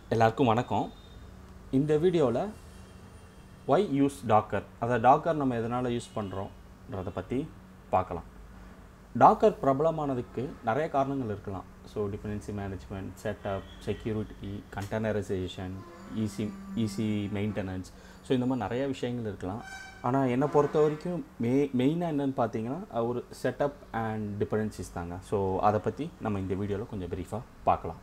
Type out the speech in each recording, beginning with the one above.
எல்லாருக்கும் வணக்கம் இந்த வீடியோவில் ஒய் யூஸ் டாக்கர் அதை டாக்கர் நம்ம எதனால் யூஸ் பண்ணுறோன்றதை பற்றி பார்க்கலாம் டாக்கர் பிரபலமானதுக்கு நிறைய காரணங்கள் இருக்கலாம் so dependency management setup security containerization easy easy maintenance so இந்த மாதிரி நிறைய விஷயங்கள் இருக்கலாம் ஆனால் என்னை பொறுத்த வரைக்கும் மெ மெயினாக என்னென்னு பார்த்தீங்கன்னா அஹ், ஒரு செட்டப் அண்ட் டிபெண்டன்சிஸ் தாங்க ஸோ அதை பற்றி நம்ம இந்த வீடியோவில் கொஞ்சம் ப்ரீஃபாக பார்க்கலாம்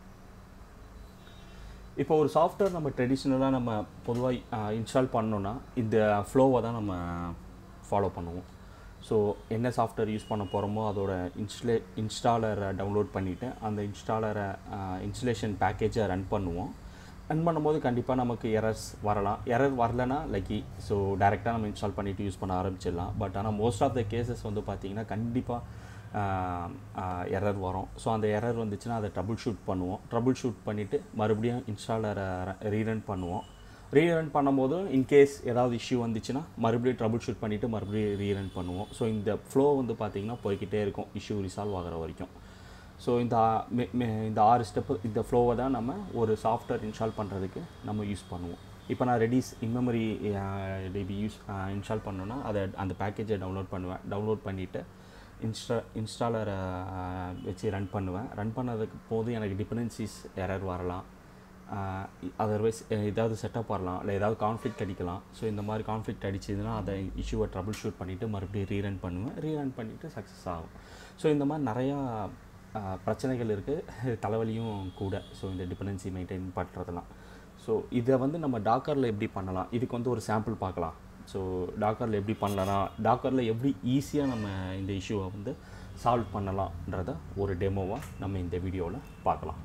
இப்போ ஒரு சாஃப்ட்வேர் நம்ம ட்ரெடிஷ்னலாக நம்ம பொதுவாக இன்ஸ்டால் பண்ணோன்னா இந்த ஃப்ளோவை தான் நம்ம ஃபாலோ பண்ணுவோம் ஸோ என்ன சாஃப்ட்வேர் யூஸ் பண்ண போகிறோமோ அதோட இன்ஸ்டலே இன்ஸ்டாலரை டவுன்லோட் பண்ணிவிட்டு அந்த இன்ஸ்டாலரை இன்ஸ்டலேஷன் பேக்கேஜை ரன் பண்ணுவோம் ரன் பண்ணும்போது கண்டிப்பாக நமக்கு எரர்ஸ் வரலாம் எரர் வரலனா லக்கி ஸோ டேரெக்டாக நம்ம இன்ஸ்டால் பண்ணிவிட்டு யூஸ் பண்ண ஆரம்பிச்சிடலாம் பட் ஆனால் மோஸ்ட் ஆஃப் த கேசஸ் வந்து பார்த்திங்கன்னா கண்டிப்பாக எரர் வரும் ஸோ அந்த எரர் வந்துச்சுன்னா அதை ட்ரபுள் ஷூட் பண்ணுவோம் ட்ரபுள் ஷூட் பண்ணிவிட்டு மறுபடியும் இன்ஸ்டாலரை ரீரன் பண்ணுவோம் ரீரன் பண்ணும்போது இன்கேஸ் ஏதாவது இஷ்யூ வந்துச்சுன்னா மறுபடியும் ட்ரபுள் ஷூட் பண்ணிவிட்டு மறுபடியும் ரீரன் பண்ணுவோம் ஸோ இந்த ஃப்ளோ வந்து பார்த்திங்கன்னா போய்க்கிட்டே இருக்கும் இஷ்யூ ரிசால்வ் ஆகிற வரைக்கும் ஸோ இந்த ஆ- மெ- மெ- இந்த ஆறு ஸ்டெப்பு இந்த ஃப்ளோவை தான் நம்ம ஒரு சாஃப்ட்வேர் இன்ஸ்டால் பண்ணுறதுக்கு நம்ம யூஸ் பண்ணுவோம் இப்போ நான் Redis in memory DB use install பண்ணோன்னா அதை அந்த பேக்கேஜை டவுன்லோட் பண்ணுவேன் டவுன்லோட் பண்ணிவிட்டு இன்ஸ்டா இன்ஸ்டாலரை வச்சு ரன் பண்ணுவேன் ரன் பண்ணதுக்கு போது எனக்கு டிபெண்டன்சிஸ் எரர் வரலாம் அதர்வைஸ் ஏதாவது செட்டப் வரலாம் இல்லை ஏதாவது கான்ஃப்ளிக்ட் அடிக்கலாம் ஸோ இந்த மாதிரி கான்ஃப்ளிக்ட் அடிச்சதுன்னா அதை இஷ்யூவை ட்ரபிள் ஷூட் பண்ணிவிட்டு மறுபடியும் ரீரன் பண்ணுவேன் ரீரன் பண்ணிவிட்டு சக்ஸஸ் ஆகும் ஸோ இந்த மாதிரி நிறையா ஆஹ், பிரச்சனைகள் இருக்குது தலைவலியும் கூட ஸோ இந்த டிபெண்டன்சி மெயின்டைன் பண்ணுறதெல்லாம் ஸோ இதை வந்து நம்ம டாக்கரில் எப்படி பண்ணலாம் இதுக்கு வந்து ஒரு சாம்பிள் பார்க்கலாம் ஸோ டாக்கரில் எப்படி பண்ணலாம் டாக்கரில் எப்படி ஈஸியாக நம்ம இந்த இஷ்யூவை வந்து சால்வ் பண்ணலாம்ன்றத ஒரு டெமோவாக நம்ம இந்த வீடியோவில் பார்க்கலாம்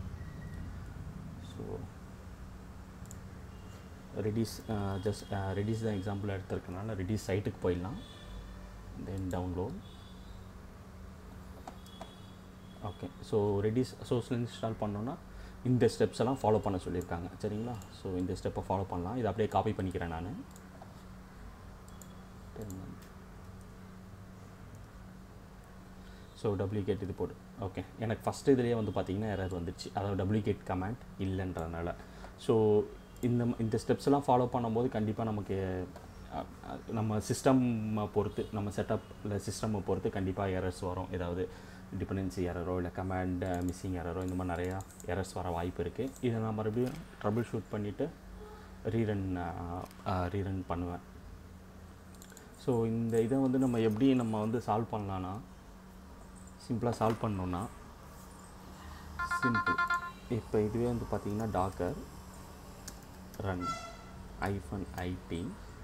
ஸோ ரெடிஸ் ஜஸ்ட் ரெடிஸ் தான் எக்ஸாம்பிள் எடுத்திருக்கனால ரெடிஸ் சைட்டுக்கு போயிடலாம் then download okay so Redis சோர்ஸில் இன்ஸ்டால் பண்ணோன்னா இந்த ஸ்டெப்ஸ் எல்லாம் ஃபாலோ பண்ண சொல்லியிருக்காங்க சரிங்களா ஸோ இந்த ஸ்டெப்பை ஃபாலோ பண்ணலாம் இதை அப்படியே காப்பி பண்ணிக்கிறேன் நான் ஸோ டூப்ளிகேட் இது போடு ஓகே எனக்கு ஃபஸ்ட்டு இதுலேயே வந்து பார்த்தீங்கன்னா எரர் வந்துடுச்சு அதாவது டூப்ளிகேட் கமெண்ட் இல்லைன்றதுனால ஸோ இந்த இந்த ஸ்டெப்ஸ் எல்லாம் ஃபாலோ பண்ணும்போது கண்டிப்பாக நமக்கு அஹ், அஹ், நம்ம சிஸ்டம்மை பொறுத்து நம்ம செட்டப் இல்லை சிஸ்டம்மை பொறுத்து கண்டிப்பாக எரர்ஸ் வரும் ஏதாவது டிபெண்டன்சி எரரோ இல்லை கமாண்ட் மிஸ்ஸிங் எரரோ இந்த மாதிரி நிறையா எரர்ஸ் வர வாய்ப்பு இருக்குது இதை நான் மறுபடியும் ட்ரபிள் ஷூட் பண்ணிவிட்டு ரீரன் ரீரன் பண்ணுவேன் ஸோ இந்த இதை வந்து நம்ம எப்படி நம்ம வந்து சால்வ் பண்ணலான்னா சிம்பிளாக சால்வ் பண்ணோன்னா சிம்பிள் இப்போ இதுவே வந்து பார்த்தீங்கன்னா Docker run hyphen IT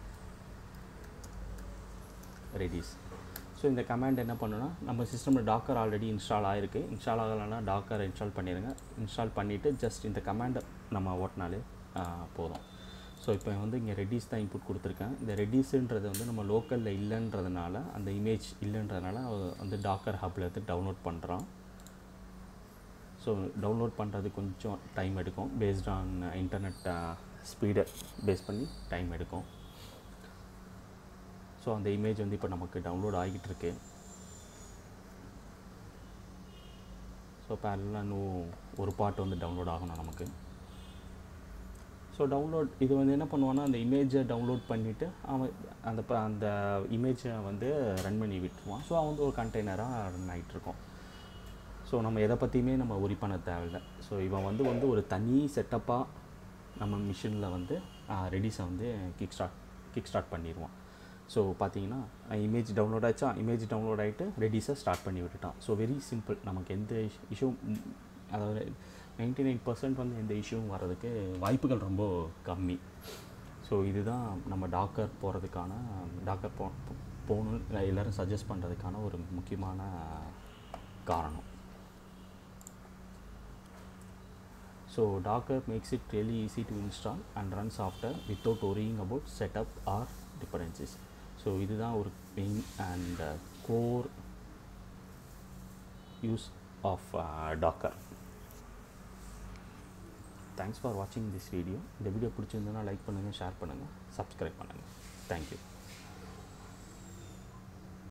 Redis so இந்த கமாண்ட் என்ன பண்ணுன்னா நம்ம சிஸ்டமில் டாக்கர் ஆல்ரெடி இன்ஸ்டால் ஆகிருக்கு இன்ஸ்டால் ஆகலைன்னா டாக்கர் இன்ஸ்டால் பண்ணிடுங்க இன்ஸ்டால் பண்ணிவிட்டு ஜஸ்ட் இந்த கமாண்டை நம்ம ஓட்டினாலே ஆஹ், போதும் ஸோ இப்போ வந்து இங்கே ரெடிஸ் தான் இன்புட் கொடுத்துருக்கேன் இந்த ரெடிஸுன்றது வந்து நம்ம லோக்கலில் இல்லைன்றதுனால அந்த இமேஜ் இல்லைன்றதுனால அவ வந்து டாக்கர் ஹப்பில் இருந்து டவுன்லோட் பண்ணுறான் ஸோ டவுன்லோட் பண்ணுறது கொஞ்சம் டைம் எடுக்கும் பேஸ்ட் ஆன் இன்டர்நெட் ஸ்பீடை பேஸ் பண்ணி டைம் எடுக்கும் ஸோ அந்த இமேஜ் வந்து இப்போ நமக்கு டவுன்லோட் ஆகிட்டு இருக்கு ஸோ பேரலாம் இன்னும் ஒரு பார்ட் வந்து டவுன்லோட் ஆகணும் நமக்கு ஸோ டவுன்லோட் இது வந்து என்ன பண்ணுவான்னா அந்த இமேஜை டவுன்லோட் பண்ணிவிட்டு அவன் அந்த ப- அந்த இமேஜை வந்து ரன் பண்ணி விட்டுருவான் ஸோ அவன் வந்து ஒரு கண்டெய்னராக ரன் ஆகிட்டு இருக்கும் ஸோ நம்ம எதை பற்றியுமே நம்ம உரி பண்ண தேவையில்லை ஸோ இவன் வந்து வந்து ஒரு தனி செட்டப்பாக நம்ம மிஷினில் வந்து ரெடிஸை வந்து கிக் ஸ்டார்ட் கிக் ஸ்டார்ட் பண்ணிடுவான் ஸோ பார்த்தீங்கன்னா இமேஜ் டவுன்லோட் ஆச்சா இமேஜ் டவுன்லோட் ஆகிட்டு ரெடிஸை ஸ்டார்ட் பண்ணி விட்டுட்டான் ஸோ வெரி சிம்பிள் நமக்கு எந்த இஷ்யூ அதாவது நைன்டி நைன் பர்சன்ட் வந்து எந்த இஷ்யூவும் வர்றதுக்கு வாய்ப்புகள் ரொம்ப கம்மி ஸோ இதுதான் நம்ம டாக்கர் போகிறதுக்கான டாக்கர் போ போகணும் எல்லோரும் சஜஸ்ட் பண்ணுறதுக்கான ஒரு முக்கியமான காரணம் So Docker makes it really easy to install and run software without worrying about setup or dependencies. So இதுதான் ஒரு main and core use of Docker thanks for வாட்சிங் திஸ் வீடியோ இந்த வீடியோ பிடிச்சிருந்ததுன்னா லைக் பண்ணுங்கள் ஷேர் பண்ணுங்கள் subscribe பண்ணுங்கள் thank you